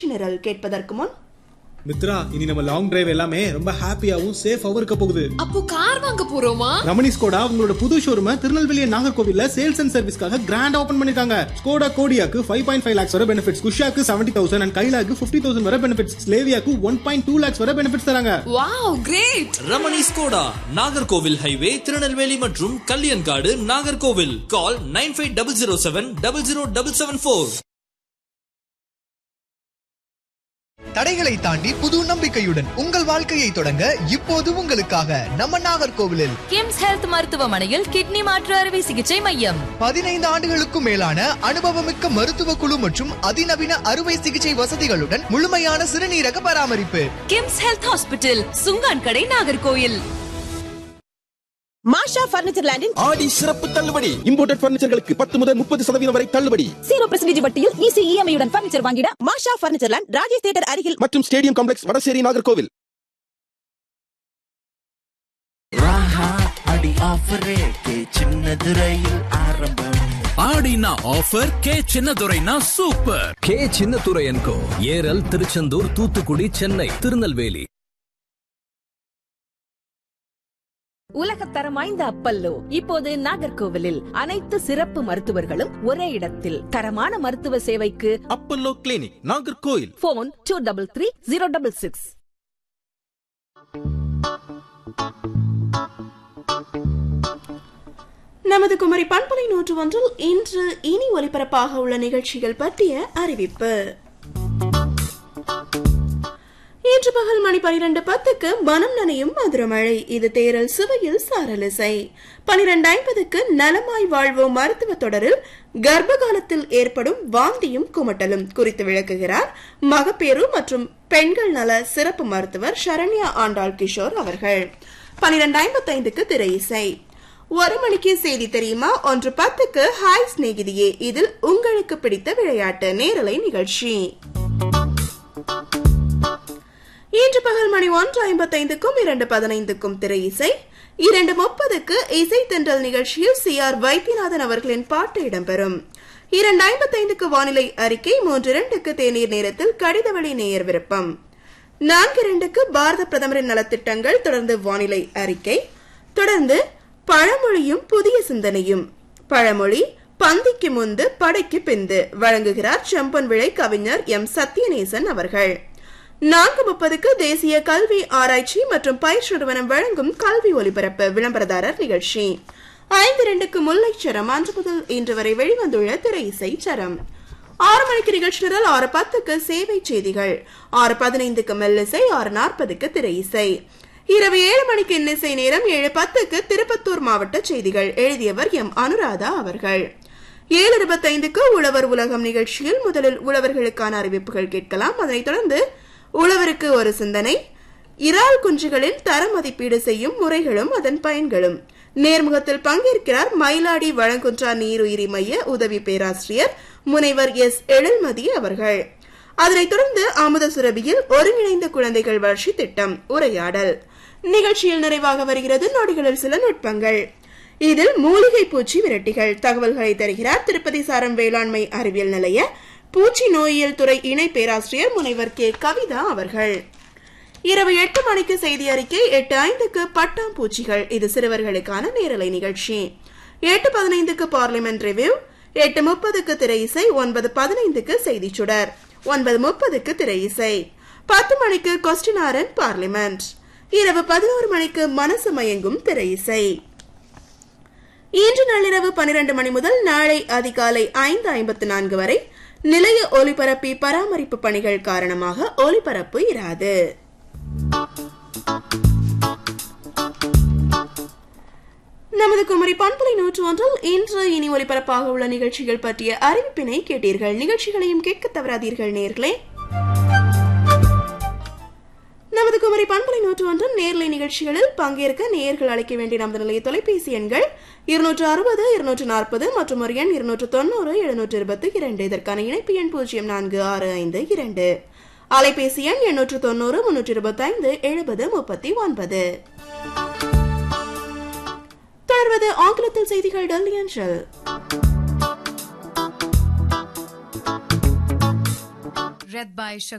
நிரல் கேட்பதற்கு முன் மித்ரா இனி நம்ம லாங் டிரைவ் எல்லாமே ரொம்ப ஹாப்பியாவும் சேஃபாவும் இருக்க போகுது அப்போ கார் வாங்க போறோமா ரமணி ஸ்கோடா உங்களோட புது ஷோரூம திருநெல்வேலி நாகர்கோவில்ல சேல்ஸ் அண்ட் சர்வீஸ்க்காக கிராண்ட் ஓபன் பண்ணிருக்காங்க ஸ்கோடா கோடியாக்கு ஃபைவ் பாயிண்ட் ஃபைவ் லேக்ஸ் வரை பெனிஃபிட்ஸ் குஷாக்கு செவன்டி தௌசண்ட் அண்ட் கைலாக்கு ஃபிஃப்டி தௌசண்ட் வரை பெனிஃபிட்ஸ் ஸ்லேவியாக்கு ஒன் பாயிண்ட் டூ லேக்ஸ் வரை பெனிஃபிட்ஸ் தராங்க wow great Ramani Skoda Nagercoil highway Tirunelveli மற்றும் Kalyankadu Nagercoil call nine five double zero seven double zero double seven four தடைகளை தாண்டி புது நம்பிக்கையுடன் உங்கள் வாழ்க்கையை தொடங்க இப்போது உங்களுக்காக நம்ம நாகர்கோவிலில் கிம்ஸ் ஹெல்த் மருத்துவமனையில் கிட்னி மாற்று அறுவை சிகிச்சை மையம் பதினைந்து ஆண்டுகளுக்கும் மேலான அனுபவமிக்க மருத்துவ குழு மற்றும் அதிநவீன அறுவை சிகிச்சை வசதிகளுடன் முழுமையான சிறுநீரக பராமரிப்பு கிம்ஸ் ஹெல்த் ஹாஸ்பிட்டல் சுங்கான் கடை நாகர்கோயில் மாஷா பர்னிச்சர் லேண்டின் ஆடி சிறப்பு தள்ளுபடி இம்போர்ட்டட் பர்னிச்சர்களுக்கு பத்து முதல் முப்பது சதவீதம் வரை தள்ளுபடி ஜீரோ பர்சன்டேஜ் வட்டியில் ஈஸி இஎம்ஐ உடன் பர்னிச்சர் வாங்கிட Masha furniture land Rajesh theatre அருகில் மற்றும் ஸ்டேடியம் காம்ப்ளெக்ஸ் வடசேரி நாகர்கோவில் ராஹா அடி ஆஃபர் ரேட்டு சின்னது ரயில் ஆரம்பம் ஆடினா ஆஃபர் கே சின்னதுரைனா சூப்பர் கே சின்னதுரையன்கோ ஏரல் திருச்செந்தூர் தூத்துக்குடி சென்னை திருநெல்வேலி உலகத்தரம் வாய்ந்த அப்பல்லோ இப்போது நாகர்கோவிலில் அனைத்து சிறப்பு மருத்துவர்களும் ஒரே இடத்தில் தரமான மருத்துவ சேவைக்கு Apollo clinic Nagercoil phone two double three zero double six நமது குமரி பண்பலை நூற்று ஒன்றில் இன்று இனி ஒலிபரப்பாக உள்ள நிகழ்ச்சிகள் பற்றிய அறிவிப்பு இன்று பகல் மணி பனிரெண்டு பத்துக்கு மனம் நனையும் மதுரமழை இது தேரல் சுவையில் சாரலிசை பனிரெண்டு ஐம்பதுக்கு நலமாய் வாழ்வோம் மருத்துவ தொடரில் கர்ப்ப காலத்தில் ஏற்படும் வாந்தியும் குமட்டலும் குறித்து விளக்குகிறார் மகப்பேறு மற்றும் பெண்கள் நல சிறப்பு மருத்துவர் சரண்யா ஆண்டாள் கிஷோர் அவர்கள் பனிரெண்டு ஐம்பத்தைந்துக்கு திரை இசை ஒரு மணிக்கு செய்தி தெரியுமா ஒன்று பத்துக்கு ஹாய் சிநேகிதியே இதில் உங்களுக்கு பிடித்த விளையாட்டு நேரலை நிகழ்ச்சி இன்று பகல் மணி ஒன்று ஐம்பத்தைந்துக்கும் இரண்டு பதினைந்துக்கும் திரை இசை இரண்டு முப்பதுக்கு இசை தென்றல் நிகழ்ச்சியில் சி ஆர் வைத்தியநாதன் அவர்களின் பாட்டு இடம்பெறும் இரண்டு ஐம்பத்தைந்துக்கு வானிலை அறிக்கை மூன்று இரண்டுக்கு தேநீர் நேரத்தில் கடிதவழி நேயர் விருப்பம் நான்கு இரண்டுக்கு பாரத பிரதமரின் நலத்திட்டங்கள் தொடர்ந்து வானிலை அறிக்கை தொடர்ந்து பழமொழியும் புதிய சிந்தனையும் பழமொழி பந்திக்கு முந்து படைக்கு பிந்து வழங்குகிறார் செம்பன் விளை கவிஞர் எம் சத்யநேசன் அவர்கள் நான்கு முப்பதுக்கு தேசிய கல்வி ஆராய்ச்சி மற்றும் பயிற்சி நிறுவனம் வழங்கும் கல்வி ஒலிபரப்பு விளம்பரதாரர் நிகழ்ச்சி ஐந்து இரண்டுக்கு முல்லைச்சரம் அன்று முதல் இன்று வரை வெளிவந்துள்ள திரை இசை சரம் ஆறு மணிக்கு நிகழ்ச்சி நிரல் ஆறு பத்துக்கு சேவை செய்திகள் ஆறு பதினைந்துக்கு மெல்லிசை ஆறு நாற்பதுக்கு திரை இசை இரவு ஏழு மணிக்கு இன்னிசை நேரம் ஏழு பத்துக்கு திருப்பத்தூர் மாவட்ட செய்திகள் எழுதியவர் எம் அனுராதா அவர்கள் ஏழு இருபத்தைந்துக்கு உழவர் உலகம் நிகழ்ச்சியில் முதலில் உழவர்களுக்கான அறிவிப்புகள் கேட்கலாம் அதனைத் தொடர்ந்து உழவருக்கு ஒரு சிந்தனை இறால் குஞ்சுகளில் தர மதிப்பீடு செய்யும் முறைகளும் அதன் பயன்களும் நேர்முகத்தில் பங்கேற்கிறார் மயிலாடி வழங்குன்றா நீருயிரி மைய உதவி பேராசிரியர் முனைவர் எஸ் எழில்மதி அவர்கள் அதனைத் தொடர்ந்து அமுத சுரபியில் ஒருங்கிணைந்த குழந்தைகள் வளர்ச்சி திட்டம் உரையாடல் நிகழ்ச்சியில் நிறைவாக வருகிறது நொடிகளில் சில நுட்பங்கள் இதில் மூலிகை பூச்சி விரட்டிகள் தகவல்களை தருகிறார் திருப்பதி சாரம் வேளாண்மை அறிவியல் நிலைய பூச்சி நோயியல் துறை இணை பேராசிரியர் முனைவர் கே கவிதா அவர்கள் இரவு எட்டு மணிக்கு செய்தி அறிக்கை எட்டு ஐந்துக்கு பட்டாம்பூச்சிகள் இது சிறுவர்களுக்கான நேரலை நிகழ்ச்சி எட்டு பதினைந்துக்கு பார்லிமெண்ட் ரிவ்யூ எட்டு முப்பதுக்கு திரை இசை ஒன்பது பதினைந்துக்கு செய்தி சுடர் ஒன்பது முப்பதுக்கு திரை இசை பத்து மணிக்கு கொஸ்டினாரன் பார்லிமெண்ட் இரவு பதினோரு மணிக்கு மனசு மயங்கும் திரை இசை இன்று நள்ளிரவு பனிரெண்டு மணி முதல் நாளை அதிகாலை ஐந்து ஐம்பத்து நான்கு வரை நிலைய ஒலிபரப்பி பராமரிப்பு பணிகள் காரணமாக ஒலிபரப்பு இராது நமது குமரி பண்பலை நூற்று ஒன்றில் இன்று இனி ஒலிபரப்பாக உள்ள நிகழ்ச்சிகள் பற்றிய அறிவிப்பினை கேட்டீர்கள் நிகழ்ச்சிகளையும் கேட்க தவறாதீர்கள் நேர்களே நமது குமரி பண்பலை நூற்று ஒன்றும் நேர்லை நிகழ்ச்சிகளில் பங்கேற்க நேயர்கள் அழைக்க வேண்டிய நமது நிலைய தொலைபேசி எண்கள் இருநூற்று அறுபது இருநூற்று நாற்பது மற்றும் ஒரு எண் இருநூற்று தொண்ணூறு எழுநூற்று இருபத்தி இரண்டு இதற்கான இணைப்பு எண் பூஜ்ஜியம் நான்கு ஆறு ஐந்து இரண்டு அலைபேசி எண் எண்ணூற்று தொண்ணூறு முன்னூற்று இருபத்தைந்து எழுபது முப்பத்தி ஒன்பது தொடர்வது ஆங்கிலத்தில் செய்திகள் டெல்லி அஞ்சல் read by